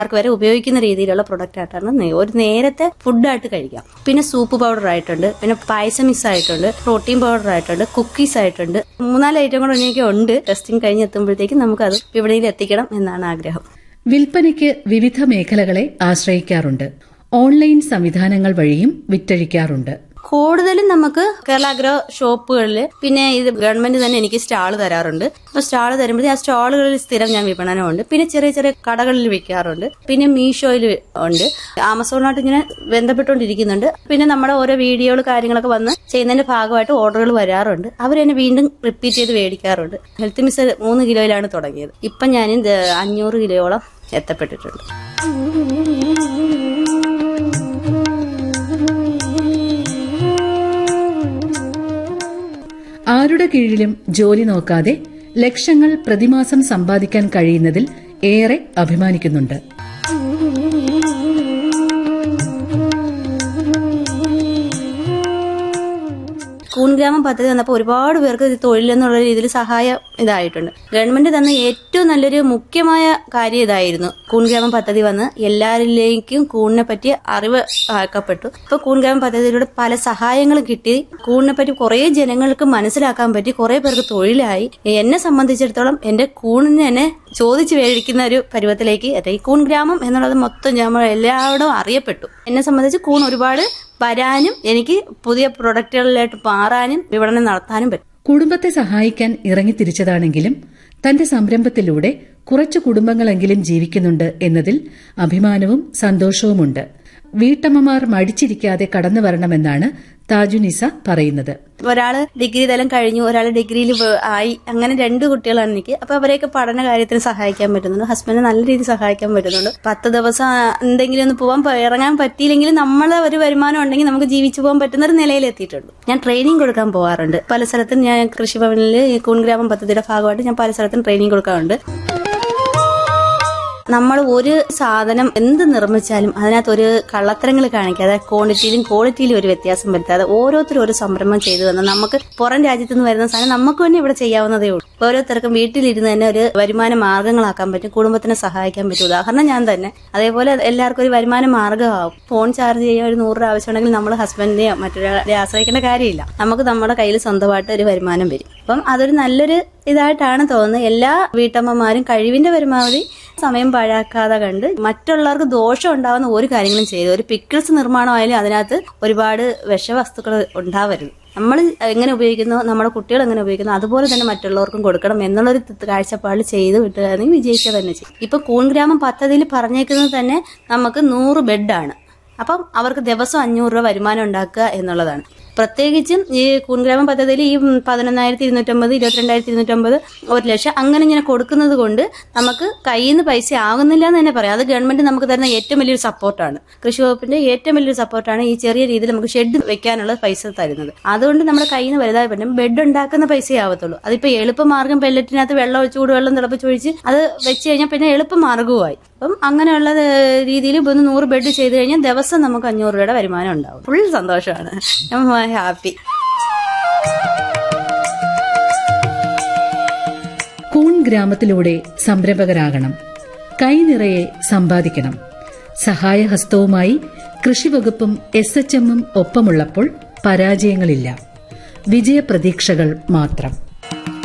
അവർക്ക് വരെ ഉപയോഗിക്കുന്ന രീതിയിലുള്ള പ്രൊഡക്റ്റ് ആയിട്ടാണ് നേ- ഒരു നേരത്തെ ഫുഡായിട്ട് കഴിക്കാം പിന്നെ സൂപ്പ് പൗഡർ ആയിട്ടുണ്ട് പിന്നെ പായസം മിക്സ് ആയിട്ടുണ്ട് പ്രോട്ടീൻ പൗഡർ ആയിട്ടുണ്ട് കുക്കീസ് ആയിട്ടുണ്ട് മൂന്നാല് ഐറ്റം കൂടെ എനിക്ക് ഉണ്ട് ടെസ്റ്റിംഗ് കഴിഞ്ഞ് എത്തുമ്പോഴത്തേക്കും നമുക്കത് വിപണിയിൽ എത്തിക്കണം എന്നാണ് ആഗ്രഹം വിൽപ്പനയ്ക്ക് വിവിധ മേഖലകളെ ആശ്രയിക്കാറുണ്ട് ഓൺലൈൻ സംവിധാനങ്ങൾ വഴിയും വിറ്റഴിക്കാറുണ്ട് കൂടുതലും നമുക്ക് കേരള അഗ്രോ ഷോപ്പുകളിൽ പിന്നെ ഇത് ഗവൺമെന്റ് തന്നെ എനിക്ക് സ്റ്റാൾ തരാറുണ്ട് അപ്പൊ സ്റ്റാൾ തരുമ്പോൾ ആ സ്റ്റാളുകളിൽ സ്ഥിരം ഞാൻ വിപണനമുണ്ട് പിന്നെ ചെറിയ ചെറിയ കടകളിൽ വിൽക്കാറുണ്ട് പിന്നെ മീഷോയിൽ ഉണ്ട് ആമസോണായിട്ട് ഇങ്ങനെ ബന്ധപ്പെട്ടുകൊണ്ടിരിക്കുന്നുണ്ട് പിന്നെ നമ്മുടെ ഓരോ വീഡിയോകൾ കാര്യങ്ങളൊക്കെ വന്ന് ചെയ്യുന്നതിന്റെ ഭാഗമായിട്ട് ഓർഡറുകൾ വരാറുണ്ട് അവർ തന്നെ വീണ്ടും റിപ്പീറ്റ് ചെയ്ത് മേടിക്കാറുണ്ട് ഹെൽത്ത് മിസ് മൂന്ന് കിലോയിലാണ് തുടങ്ങിയത് ഇപ്പം ഞാൻ ഇത് അഞ്ഞൂറ് കിലോയോളം എത്തപ്പെട്ടിട്ടുണ്ട് ആരുടെ കീഴിലും ജോലി നോക്കാതെ ലക്ഷങ്ങൾ പ്രതിമാസം സമ്പാദിക്കാൻ കഴിയുന്നതിൽ ഏറെ അഭിമാനിക്കുന്നുണ്ട് കൂൺഗ്രാമം പദ്ധതി വന്നപ്പോൾ ഒരുപാട് പേർക്ക് ഇത് തൊഴിലെന്നുള്ള രീതിയിൽ സഹായം ഇതായിട്ടുണ്ട് ഗവൺമെന്റ് തന്ന ഏറ്റവും നല്ലൊരു മുഖ്യമായ കാര്യം ഇതായിരുന്നു കൂൺഗ്രാമം പദ്ധതി വന്ന് എല്ലാവരിലേക്കും കൂണിനെ പറ്റി അറിവ് ആക്കപ്പെട്ടു ഇപ്പൊ കൂൺഗ്രാമം പദ്ധതിയിലൂടെ പല സഹായങ്ങളും കിട്ടി കൂണിനെ പറ്റി കുറെ ജനങ്ങൾക്ക് മനസ്സിലാക്കാൻ പറ്റി കുറെ പേർക്ക് തൊഴിലായി എന്നെ സംബന്ധിച്ചിടത്തോളം എന്റെ കൂണിനെ തന്നെ ചോദിച്ചു മേടിക്കുന്ന ഒരു പരുവത്തിലേക്ക് എത്തി ഈ കൂൺ ഗ്രാമം എന്നുള്ളത് മൊത്തം നമ്മൾ എല്ലായിടവും അറിയപ്പെട്ടു എന്നെ സംബന്ധിച്ച് കൂൺ ഒരുപാട് വരാനും എനിക്ക് പുതിയ പ്രൊഡക്റ്റുകളിലായിട്ട് മാറാനും വിപണനം നടത്താനും പറ്റും കുടുംബത്തെ സഹായിക്കാൻ ഇറങ്ങിത്തിരിച്ചതാണെങ്കിലും തന്റെ സംരംഭത്തിലൂടെ കുറച്ചു കുടുംബങ്ങളെങ്കിലും ജീവിക്കുന്നുണ്ട് എന്നതിൽ അഭിമാനവും സന്തോഷവുമുണ്ട് വീട്ടമ്മമാർ മടിച്ചിരിക്കാതെ കടന്നു വരണമെന്നാണ് താജുനിസ പറയുന്നത് ഒരാള് ഡിഗ്രി തലം കഴിഞ്ഞു ഒരാൾ ഡിഗ്രിയിൽ ആയി അങ്ങനെ രണ്ട് കുട്ടികളാണ് എനിക്ക് അപ്പൊ അവരെയൊക്കെ പഠന കാര്യത്തിന് സഹായിക്കാൻ പറ്റുന്നുണ്ട് ഹസ്ബൻഡ് നല്ല രീതിയിൽ സഹായിക്കാൻ പറ്റുന്നുണ്ട് പത്ത് ദിവസം ആ, എന്തെങ്കിലും ഒന്ന് പോവാൻ പ- ഇറങ്ങാൻ പറ്റിയില്ലെങ്കിലും നമ്മളെ ഒരു വരുമാനം ഉണ്ടെങ്കിൽ നമുക്ക് ജീവിച്ചു പോകാൻ പറ്റുന്ന ഒരു നിലയിൽ എത്തിയിട്ടുണ്ട് ഞാൻ ട്രെയിനിങ് കൊടുക്കാൻ പോകാറുണ്ട് പല സ്ഥലത്തും ഞാൻ കൃഷിഭവനിൽ ഈ കൂൺഗ്രാമം പദ്ധതിയുടെ ഭാഗമായിട്ട് ഞാൻ പല സ്ഥലത്തും ട്രെയിനിങ് കൊടുക്കാറുണ്ട് നമ്മൾ ഒരു സാധനം എന്ത് നിർമ്മിച്ചാലും അതിനകത്ത് ഒരു കള്ളത്തരങ്ങൾ കാണിക്കാതെ ക്വാണ്ടിറ്റിയിലും ക്വാളിറ്റിയിലും ഒരു വ്യത്യാസം വരുത്താതെ ഓരോരുത്തരും ഒരു സംരംഭം ചെയ്തു വന്നാൽ നമുക്ക് പുറം രാജ്യത്ത് നിന്ന് വരുന്ന സാധനം നമുക്ക് തന്നെ ഇവിടെ ചെയ്യാവുന്നതേ ഉള്ളൂ ഓരോരുത്തർക്കും വീട്ടിലിരുന്ന് തന്നെ ഒരു വരുമാന മാർഗ്ഗങ്ങളാക്കാൻ പറ്റും കുടുംബത്തിനെ സഹായിക്കാൻ പറ്റും ഉദാഹരണം ഞാൻ തന്നെ അതേപോലെ എല്ലാവർക്കും ഒരു വരുമാന മാർഗ്ഗമാവും ഫോൺ ചാർജ് ചെയ്യാൻ ഒരു നൂറ് രൂപ ആവശ്യമുണ്ടെങ്കിൽ നമ്മൾ ഹസ്ബൻഡിനെയോ മറ്റൊരാളെ ആശ്രയിക്കേണ്ട കാര്യമില്ല നമുക്ക് നമ്മുടെ കയ്യിൽ സ്വന്തമായിട്ട് ഒരു വരുമാനം വരും അപ്പം അതൊരു നല്ലൊരു ഇതായിട്ടാണ് തോന്നുന്നത് എല്ലാ വീട്ടമ്മമാരും കഴിവിന്റെ പരമാവധി സമയം പാഴാക്കാതെ കണ്ട് മറ്റുള്ളവർക്ക് ദോഷം ഉണ്ടാവുന്ന ഒരു കാര്യങ്ങളും ചെയ്തു ഒരു പിക്കിൾസ് നിർമ്മാണമായാലും അതിനകത്ത് ഒരുപാട് വിഷവസ്തുക്കൾ ഉണ്ടാവരുത് നമ്മൾ എങ്ങനെ ഉപയോഗിക്കുന്നു നമ്മുടെ കുട്ടികൾ എങ്ങനെ ഉപയോഗിക്കുന്നു അതുപോലെ തന്നെ മറ്റുള്ളവർക്കും കൊടുക്കണം എന്നുള്ളൊരു ത- കാഴ്ചപ്പാടിൽ ചെയ്ത് വിട്ടുകയാണെങ്കിൽ വിജയിക്കുക തന്നെ ചെയ്യും ഇപ്പൊ കൂൺഗ്രാമം പദ്ധതിയിൽ പറഞ്ഞേക്കുന്നത് തന്നെ നമുക്ക് നൂറ് ബെഡാണ് അപ്പം അവർക്ക് ദിവസം അഞ്ഞൂറ് രൂപ വരുമാനം ഉണ്ടാക്കുക എന്നുള്ളതാണ് പ്രത്യേകിച്ചും ഈ കൂൺഗ്രാമം പദ്ധതിയിൽ ഈ പതിനൊന്നായിരത്തി ഇരുന്നൂറ്റമ്പത് ഇരുപത്തിരണ്ടായിരത്തി ഇരുന്നൂറ്റമ്പത് ഒരു ലക്ഷം അങ്ങനെ ഇങ്ങനെ കൊടുക്കുന്നത് കൊണ്ട് നമുക്ക് കയ്യിൽ നിന്ന് പൈസ ആകുന്നില്ല എന്ന് തന്നെ പറയാം അത് ഗവൺമെന്റ് നമുക്ക് തരുന്ന ഏറ്റവും വലിയൊരു സപ്പോർട്ടാണ് കൃഷി വകുപ്പിന്റെ ഏറ്റവും വലിയൊരു സപ്പോർട്ടാണ് ഈ ചെറിയ രീതിയിൽ നമുക്ക് ഷെഡ് വെക്കാനുള്ള പൈസ തരുന്നത് അതുകൊണ്ട് നമ്മുടെ കയ്യിൽ നിന്ന് വലുതായി പറ്റും ബെഡ് ഉണ്ടാക്കുന്ന പൈസയേ ആവത്തുള്ളൂ അതിപ്പോ എളുപ്പമാർഗം പെല്ലറ്റിനകത്ത് വെള്ളം ഒഴിച്ച് ചൂടുവെള്ളം തിളപ്പിച്ചൊഴിച്ച് അത് വെച്ച് കഴിഞ്ഞാൽ പിന്നെ എളുപ്പമാർഗവുമായി അപ്പം അങ്ങനെയുള്ള ഏഹ്, രീതിയിൽ ഇപ്പൊ ഒന്ന് നൂറ് ബെഡ് ചെയ്ത് കഴിഞ്ഞാൽ ദിവസം നമുക്ക് അഞ്ഞൂറ് രൂപയുടെ വരുമാനം ഉണ്ടാവും ഫുൾ സന്തോഷമാണ് ഞാൻ ഹാപ്പി കൂൺ ഗ്രാമത്തിലൂടെ സംരംഭകരാകണം കൈനിറയെ സമ്പാദിക്കണം സഹായഹസ്തവുമായി കൃഷിവകുപ്പും എസ് എച്ച് എമ്മും ഒപ്പമുള്ളപ്പോൾ പരാജയങ്ങളില്ല വിജയപ്രതീക്ഷകൾ മാത്രം